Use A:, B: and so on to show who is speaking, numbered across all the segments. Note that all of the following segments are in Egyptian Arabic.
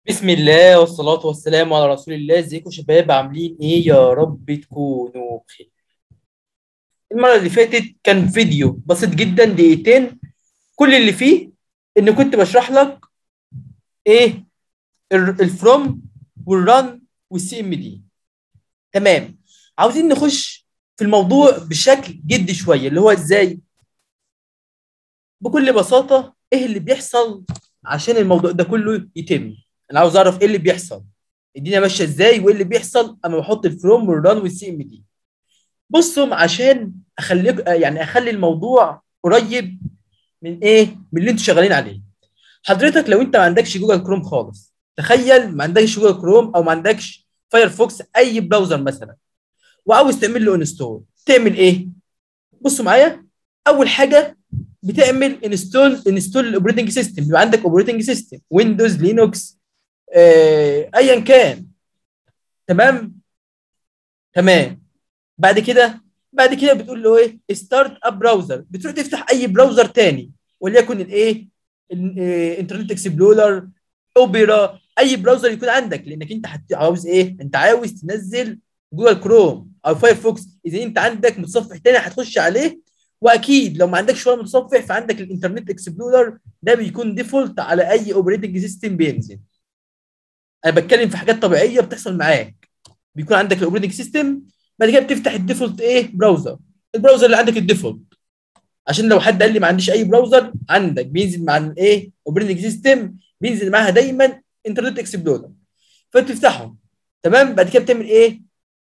A: بسم الله والصلاة والسلام على رسول الله ازيكم شباب عاملين ايه يا رب تكونوا بخير المرة اللي فاتت كان فيديو بسيط جدا دقيقتين كل اللي فيه ان كنت بشرح لك ايه الفروم والران والسي ام دي تمام عاوزين نخش في الموضوع بشكل جدي شوية اللي هو ازاي بكل بساطة ايه اللي بيحصل عشان الموضوع ده كله يتم انا عاوز اعرف ايه اللي بيحصل الدنيا ماشيه ازاي وايه اللي بيحصل اما بحط الفروم والران والسي ام دي بصوا عشان اخليك يعني اخلي الموضوع قريب من ايه من اللي انتوا شغالين عليه حضرتك لو انت ما عندكش جوجل كروم خالص تخيل ما عندكش جوجل كروم او ما عندكش فايرفوكس اي براوزر مثلا وعاوز تعمل له انستول تعمل ايه بصوا معايا اول حاجه بتعمل انستول انستول الاوبريتنج سيستم بيبقى عندك اوبريتنج سيستم ويندوز لينوكس آه، ايا كان تمام تمام بعد كده بعد كده بتقول له ايه ستارت اب براوزر بتروح تفتح اي براوزر تاني وليكن الايه انترنت اكسبلورر اوبرا اي براوزر يكون عندك لانك انت حت- عاوز ايه انت عاوز تنزل جوجل كروم او فايرفوكس اذا انت عندك متصفح تاني هتخش عليه واكيد لو ما عندكش ولا متصفح فعندك الانترنت اكسبلورر ده بيكون ديفولت على اي اوبريتنج سيستم بينزل انا بتكلم في حاجات طبيعيه بتحصل معاك بيكون عندك الاوبريتنج سيستم بعد كده بتفتح الديفولت ايه براوزر البراوزر اللي عندك الديفولت عشان لو حد قال لي ما عنديش اي براوزر عندك بينزل مع الايه اوبريتنج سيستم بينزل معاها دايما انترنت اكسبلورر فتفتحه تمام بعد كده بتعمل ايه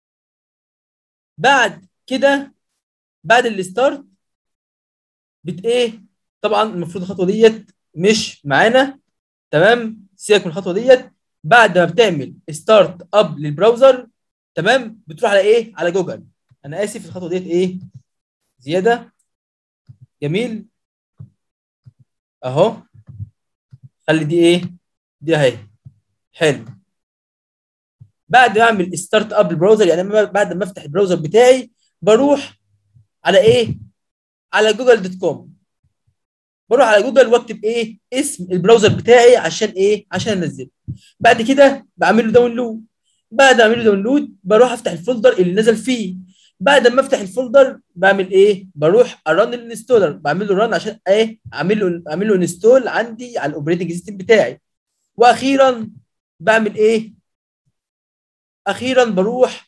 A: بعد كده بعد الستارت بت ايه طبعا المفروض الخطوه ديت مش معانا تمام سيبك من الخطوه ديت بعد ما بتعمل ستارت اب للبراوزر تمام بتروح على ايه على جوجل انا اسف الخطوه ديت ايه زياده جميل اهو خلي دي ايه دي اهي حلو بعد ما اعمل ستارت اب البراوزر يعني أنا بعد ما افتح البراوزر بتاعي بروح على ايه على جوجل دوت كوم بروح على جوجل واكتب ايه اسم البراوزر بتاعي عشان ايه عشان انزله بعد كده بعمل له داونلود بعد ما اعمل له داونلود بروح افتح الفولدر اللي نزل فيه بعد ما افتح الفولدر بعمل ايه بروح ارن الانستولر بعمل له ران عشان ايه اعمل له اعمل له انستول عندي على الاوبريتنج سيستم بتاعي واخيرا بعمل ايه اخيرا بروح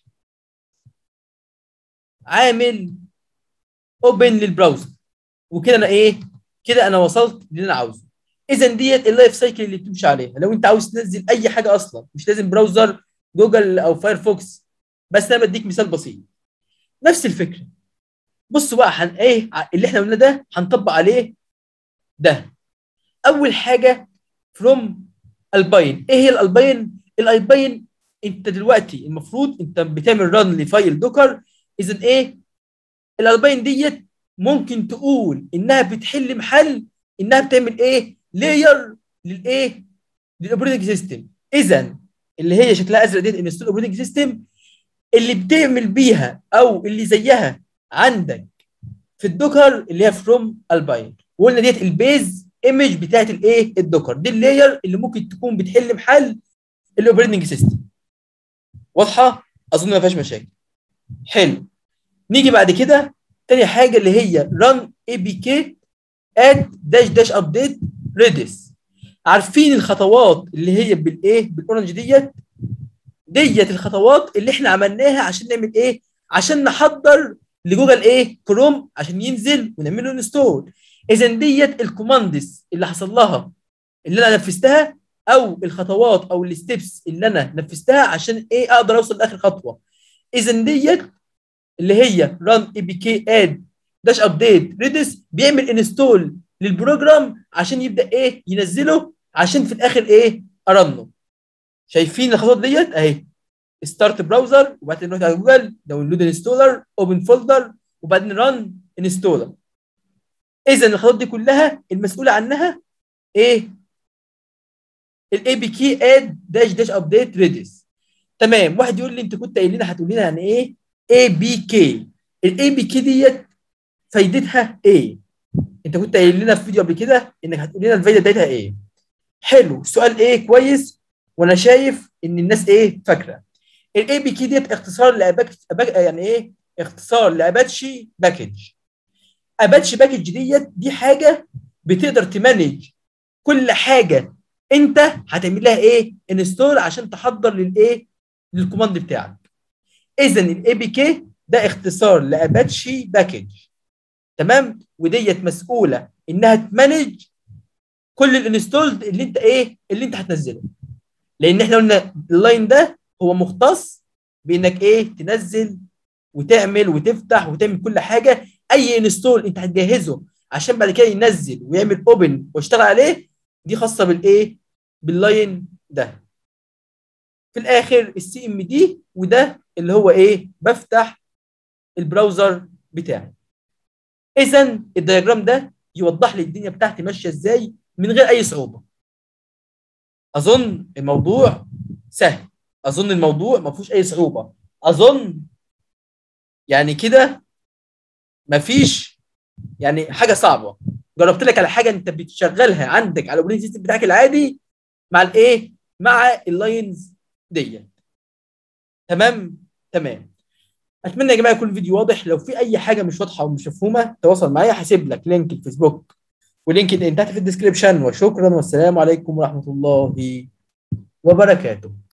A: عامل اوبن للبراوزر وكده انا ايه كده انا وصلت للي انا عاوزه اذا ديت اللايف سايكل اللي بتمشي عليها لو انت عاوز تنزل اي حاجه اصلا مش لازم براوزر جوجل او فايرفوكس بس انا بديك مثال بسيط نفس الفكره بصوا بقى هن ايه اللي احنا قلنا ده هنطبق عليه ده اول حاجه فروم الباين ايه هي الالباين الالباين انت دلوقتي المفروض انت بتعمل ران لفايل دوكر اذا ايه الالباين ديت ممكن تقول انها بتحل محل انها بتعمل ايه لاير للايه للاوبريتنج سيستم اذا اللي هي شكلها ازرق ديت انستول اوبريتنج سيستم اللي بتعمل بيها او اللي زيها عندك في الدوكر اللي هي فروم الباين وقلنا ديت البيز ايمج بتاعت الايه الدوكر دي اللاير اللي ممكن تكون بتحل محل الاوبريتنج سيستم واضحه اظن ما فيهاش مشاكل حلو نيجي بعد كده تاني حاجه اللي هي run apk add dash dash update redis عارفين الخطوات اللي هي بالايه بالاورنج ديت ديت الخطوات اللي احنا عملناها عشان نعمل ايه عشان نحضر لجوجل ايه كروم عشان ينزل ونعمل له انستول اذا ديت الكوماندز اللي حصل لها اللي انا نفذتها او الخطوات او الستبس اللي انا نفذتها عشان ايه اقدر اوصل لاخر خطوه اذا ديت اللي هي run apk add dash update redis بيعمل انستول للبروجرام عشان يبدا ايه ينزله عشان في الاخر ايه ارنه شايفين الخطوات ديت اهي ستارت براوزر وبعدين نروح على جوجل داونلود انستولر اوبن فولدر وبعدين ران انستولر اذا الخطوات دي كلها المسؤوله عنها ايه الاي بي كي اد داش داش ابديت ريديس تمام واحد يقول لي انت كنت قايل لنا هتقول لنا يعني ايه اي بي كي الاي بي كي ديت فايدتها ايه انت كنت قايل لنا في فيديو قبل كده انك هتقول لنا الفايده بتاعتها ايه حلو سؤال ايه كويس وانا شايف ان الناس ايه فاكره الاي بي كي ديت اختصار لاباك أباك- يعني ايه اختصار لاباتشي باكج اباتشي باكج ديت دي حاجه بتقدر تمانج كل حاجه انت هتعمل لها ايه انستول عشان تحضر للايه للكوماند بتاعك اذا الاي بي كي ده اختصار لاباتشي باكج تمام وديت مسؤوله انها تمانج كل الانستولد اللي انت ايه اللي انت هتنزله لان احنا قلنا اللاين ده هو مختص بانك ايه تنزل وتعمل وتفتح وتعمل كل حاجه اي انستول انت هتجهزه عشان بعد كده ينزل ويعمل اوبن واشتغل عليه دي خاصه بالايه باللاين ده في الاخر السي ام دي وده اللي هو ايه بفتح البراوزر بتاعي اذا الدياجرام ده يوضح لي الدنيا بتاعتي ماشيه ازاي من غير اي صعوبه اظن الموضوع سهل اظن الموضوع ما فيهوش اي صعوبه اظن يعني كده مفيش يعني حاجه صعبه جربت لك على حاجه انت بتشغلها عندك على الاوبريتنج سيستم بتاعك العادي مع الايه مع اللاينز ديت تمام تمام اتمنى يا جماعه يكون الفيديو واضح لو في اي حاجه مش واضحه ومش مفهومه تواصل معايا هسيب لك لينك الفيسبوك ولينك الان تحت في الديسكربشن وشكرا والسلام عليكم ورحمه الله وبركاته